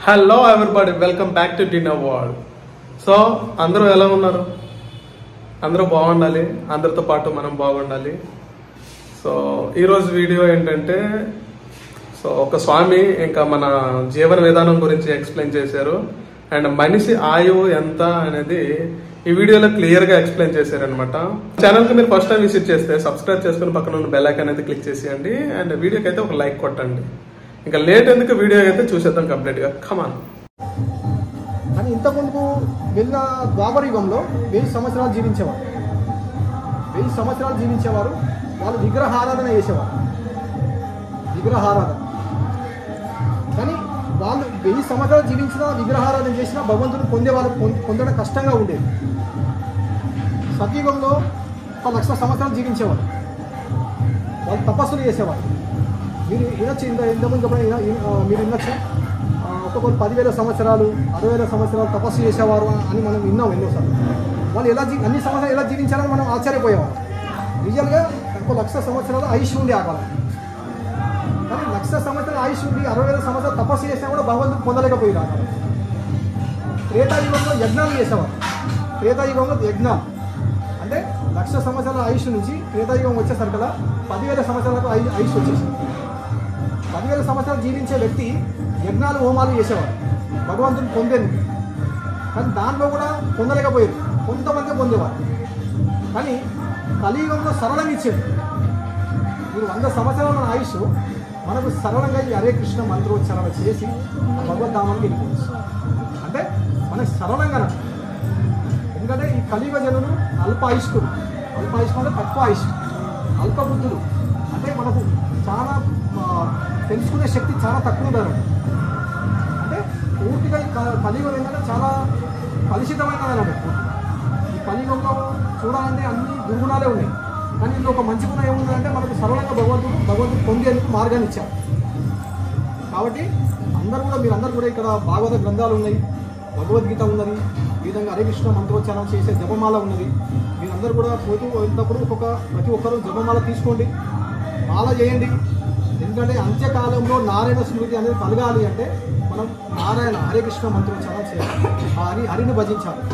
Hello everybody welcome back to dinner world so అందరూ ఎలా ఉన్నారు అందరూ బాగుండాలి అందరితో పాటు మనం బాగుండాలి సో ఈరోజు వీడియో ఏంటంటే సో ఒక స్వామి ఇంకా మన జీవన విధానం గురించి ఎక్స్ప్లెయిన్ చేశారు అండ్ మనిషి ఆయువు ఎంత అనేది ఈ వీడియోలో క్లియర్ గా ఎక్స్ప్లెయిన్ చేశారనమాట ఛానల్ కి మీరు ఫస్ట్ టైం విజిట్ చేస్తే సబ్స్క్రైబ్ చేసుకుని పక్కన ఉన్న బెల్ ఐకాన్ అయితే క్లిక్ చేసేయండి అండ్ వీడియోకి అయితే ఒక లైక్ కొట్టండి ఇంకా లేట్ ఎందుకు వీడియో అయితే చూసేద్దాం కంప్లీట్ గా కమాన్ కానీ ఇంతకుముందు వెళ్ళిన ద్వాపర యుగంలో వెయ్యి సంవత్సరాలు జీవించేవారు వెయ్యి సంవత్సరాలు జీవించేవారు వాళ్ళు విగ్రహారాధన చేసేవారు విగ్రహారాధన కానీ వాళ్ళు వెయ్యి సంవత్సరాలు జీవించిన విగ్రహారాధన చేసిన భగవంతుని పొందే వాళ్ళు పొందడం కష్టంగా ఉండేది సతయుగంలో ఒక లక్ష సంవత్సరాలు జీవించేవారు వాళ్ళు తపస్సులు చేసేవారు మీరు వినొచ్చు ఇంత ఇంతకుముందు ఎప్పుడైనా విన- విన- ఆ, మీరు వినొచ్చు ఆ, ఒక్కొక్కరు పదివేల సంవత్సరాలు అరవై వేల సంవత్సరాలు తపస్సు చేసేవారు అని మనం విన్నాం ఎన్నోసార్లు వాళ్ళు ఎలా జీ అన్ని సంవత్సరాలు ఎలా జీవించారని మనం ఆశ్చర్యపోయేవారు రియల్గా ఒక లక్ష సంవత్సరాలు ఆయుష్ ఉంది ఆ కాలం కానీ లక్ష సంవత్సరాల ఆయుష్ ఉండి అరవై వేల సంవత్సరాలు తపస్సు చేసినా కూడా భగవంతుడు పొందలేకపోయారు ఆ కాలం త్రేతాయుగంలో యజ్ఞాలు చేసేవారు త్రేతాయుగంలో యజ్ఞాలు అంటే లక్ష సంవత్సరాల ఆయుష్ నుంచి త్రేతాయుగం వచ్చేసరికల్లా పదివేల సంవత్సరాలకు ఆయు- ఆయుష్ వచ్చేసింది పదివేల సంవత్సరాలు జీవించే వ్యక్తి యజ్ఞాలు హోమాలు చేసేవారు భగవంతుని పొందేందుకు కానీ దాంట్లో కూడా పొందలేకపోయారు కొంతమంది పొందేవారు కానీ కలియుగంలో సరళంగా ఇచ్చేది మీరు వంద సంవత్సరాల మన ఆయుష్ మనకు సరళంగా ఈ హరే కృష్ణ మంత్రోచ్చారణ చేసి ఆ భగవద్ధామానికి వెళ్ళిపోవచ్చు అంటే మనకు సరళంగా ఎందుకంటే ఈ కలియుగ జనులు అల్ప ఆయుష్కులు అల్ప ఆయుష్కులు అంటే తక్కువ ఆయుష్ అల్ప బుద్ధులు అంటే మనకు చాలా ఆ, తెలుసుకునే శక్తి చాలా తక్కువ ఉంటుంది అంటే పూర్తిగా ఈ క- కలియుగం ఏంటంటే చాలా కలుషితమైనది అన్నమాట ఈ కలియుగంలో చూడాలంటే అన్ని దుర్గుణాలే ఉన్నాయి కానీ ఇందులో ఒక మంచి గుణం ఏముందంటే మనకు సరళంగా భగవంతుడు భగవంతుడు పొందేందుకు మార్గాన్ని ఇచ్చారు కాబట్టి అందరూ కూడా మీరందరూ కూడా ఇక్కడ భాగవత గ్రంథాలు ఉన్నాయి భగవద్గీత ఉన్నది ఈ విధంగా హరే కృష్ణ మంత్రోచ్చారణ చేసే జపమాల ఉన్నది మీరందరూ కూడా పోతూ వెళ్తప్పుడు ఒక్కొక్క ప్రతి ఒక్కరూ జపమాల తీసుకోండి మాల చేయండి ఎందుకంటే అంత్యకాలంలో నారాయణ స్మృతి అనేది కలగాలి అంటే మనం నారాయణ హరే కృష్ణ మంత్రోచ్చారణ చేయాలి ఆ హరి హరిని భజించాలి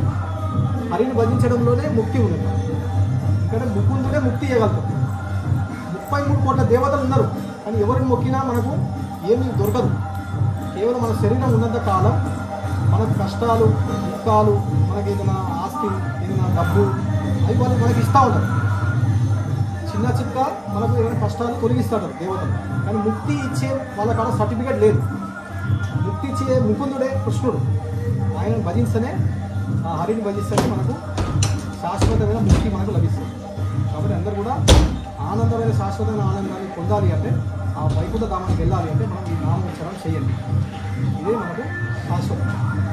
హరిని భజించడంలోనే ముక్తి ఉన్నది ఇక్కడ ముకుందుడే ముక్తి ఇవ్వగలుగుతాం ముప్పై మూడు కోట్ల దేవతలు ఉన్నారు కానీ ఎవరికి మొక్కినా మనకు ఏమీ దొరకదు కేవలం మన శరీరం ఉన్నంత కాలం మనకు కష్టాలు దుఃఖాలు మనకి ఏదైనా ఆస్తి ఏదైనా డబ్బు అవి వాళ్ళు మనకి ఇస్తూ ఉంటారు చిన్న చిక్క మనకు ఏదైనా కష్టాలు తొలగిస్తాడు దేవతలు కానీ ముక్తి ఇచ్చే వాళ్ళ కాడ సర్టిఫికేట్ లేదు ముక్తి ఇచ్చే ముకుందుడే కృష్ణుడు ఆయన భజిస్తేనే ఆ హరిని భజిస్తేనే మనకు శాశ్వతమైన ముక్తి మనకు లభిస్తుంది కాబట్టి అందరూ కూడా ఆనందమైన శాశ్వతమైన ఆనందాన్ని పొందాలి అంటే ఆ వైకుంఠ ధామానికి వెళ్ళాలి అంటే మనం ఈ నామోచ్చరం చేయండి ఇదే మనకు శాశ్వతం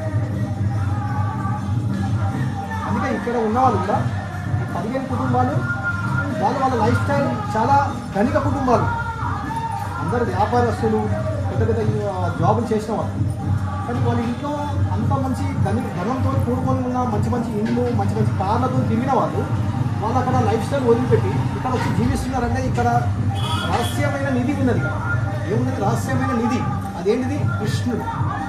అందుకే ఇక్కడ ఉన్న వాళ్ళు కూడా ఈ పదిహేను కుటుంబాలు వాళ్ళ వాళ్ళ లైఫ్ స్టైల్ చాలా ధనిక కుటుంబాలు అందరు వ్యాపారస్తులు పెద్ద పెద్ద ఆ, జాబులు చేసిన వాళ్ళు కానీ వాళ్ళ ఇంట్లో అంత మంచి ధని ధనంతో కూడుకొని ఉన్న మంచి మంచి ఇండ్లు మంచి మంచి కార్లతో తిరిగిన వాళ్ళు వాళ్ళు అక్కడ లైఫ్ స్టైల్ వదిలిపెట్టి ఇక్కడ వచ్చి జీవిస్తున్నారంటే ఇక్కడ రహస్యమైన నిధి ఉన్నది ఇక్కడ. ఏమున్నది రహస్యమైన నిధి అదేంటిది కృష్ణుడు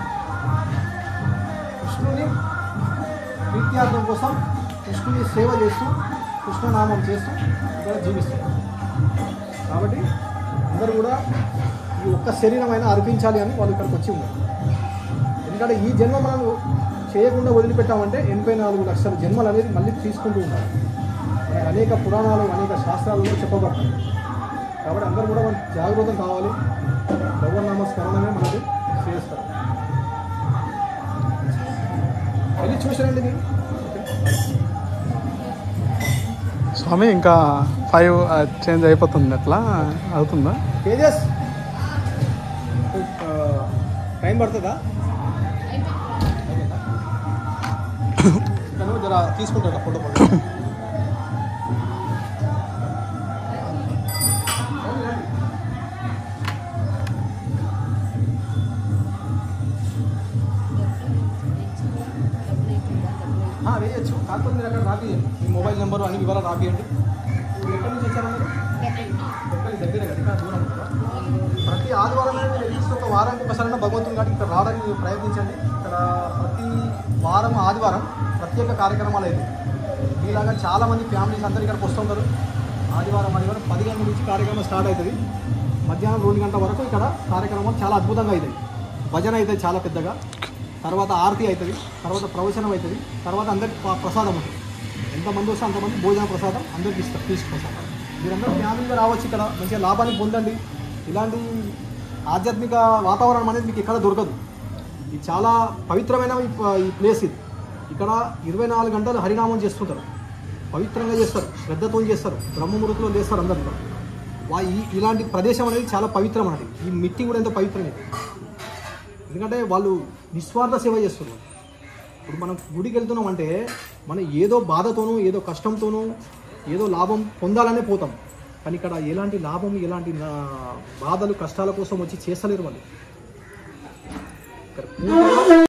కృష్ణుని ప్రీత్యార్థం కోసం కృష్ణుని సేవ చేస్తూ కృష్ణనామం చేస్తూ ఇక్కడ జీవిస్తారు కాబట్టి అందరూ కూడా ఈ ఒక్క శరీరమైనా అర్పించాలి అని వాళ్ళు ఇక్కడికి వచ్చి ఉన్నారు ఎందుకంటే ఈ జన్మ మనం చేయకుండా వదిలిపెట్టామంటే ఎనభై నాలుగు లక్షల జన్మలు అనేది మళ్ళీ తీసుకుంటూ ఉన్నారు మనకి అనేక పురాణాలు అనేక శాస్త్రాలలో చెప్పబడతాయి కాబట్టి అందరూ కూడా మనం జాగ్రత్త కావాలి భగవన్నామ స్మరణమే మనకి చేస్తారు వెళ్ళి చూసారండి మీరు స్వామి ఇంకా ఫైవ్ చేంజ్ అయిపోతుంది అట్లా అవుతుందా తేజస్ టైం పడుతుందా తను జర తీసుకుంటాడు ఫోటో ఫోటో వేయచ్చు కాకపోతే మీరు అక్కడ రాపియండి మీ మొబైల్ నెంబరు అన్ని వివరాలు రాపియండి మీరు ఎక్కడి నుంచి వచ్చారన్నారు ఎక్కడి దగ్గరే కదా ఇంకా దూరం ఉంటుందా? ప్రతి ఆదివారం మీరు అట్లీస్ట్ ఒక వారానికి ఒకసారైనా భగవంతుని గారికి ఇక్కడ రావడానికి ప్రయత్నించండి ఇక్కడ ప్రతి వారం ఆదివారం ప్రత్యేక కార్యక్రమాలు అయితే ఇలాగా చాలామంది ఫ్యామిలీస్ అందరు ఇక్కడికి వస్తుంటారు ఆదివారం ఆదివారం పది గంటల నుంచి కార్యక్రమం స్టార్ట్ అవుతుంది మధ్యాహ్నం రెండు గంటల వరకు ఇక్కడ కార్యక్రమం చాలా అద్భుతంగా అవుతాయి భజన అవుతుంది చాలా పెద్దగా తర్వాత ఆరతి అవుతుంది తర్వాత ప్రవచనం అవుతుంది తర్వాత అందరికి ప్ర- ప్రసాదం ఉంటుంది ఎంతమంది వస్తే అంతమంది భోజన ప్రసాదం అందరికి ఇస్తారు ఫీస్ట్ ప్రసాదం మీరందరూ ఫ్యామిలీగా రావచ్చు ఇక్కడ మంచిగా లాభాన్ని పొందండి ఇలాంటి ఆధ్యాత్మిక వాతావరణం అనేది మీకు ఇక్కడ దొరకదు ఇది చాలా పవిత్రమైన ఈ ప- ఈ ప్లేస్ ఇది ఇక్కడ ఇరవై నాలుగు గంటలు హరినామం చేస్తుంటారు పవిత్రంగా చేస్తారు శ్రద్ధతో చేస్తారు బ్రహ్మముహూర్తంలో చేస్తారు అందరు ఇక్కడ వా ఈ ఇలాంటి ప్రదేశం అనేది చాలా పవిత్రం అనేది ఈ మిట్టి కూడా ఎంతో పవిత్రమైనది ఎందుకంటే వాళ్ళు నిస్వార్థ సేవ చేస్తున్నారు ఇప్పుడు మనం గుడికి వెళ్తున్నాం అంటే మనం ఏదో బాధతోనూ ఏదో కష్టంతోనూ ఏదో లాభం పొందాలనే పోతాం కానీ ఇక్కడ ఎలాంటి లాభం ఎలాంటి ఆ, బాధలు కష్టాల కోసం వచ్చి చేస్తలేరు వాళ్ళు ఇక్కడ పూర్తిగా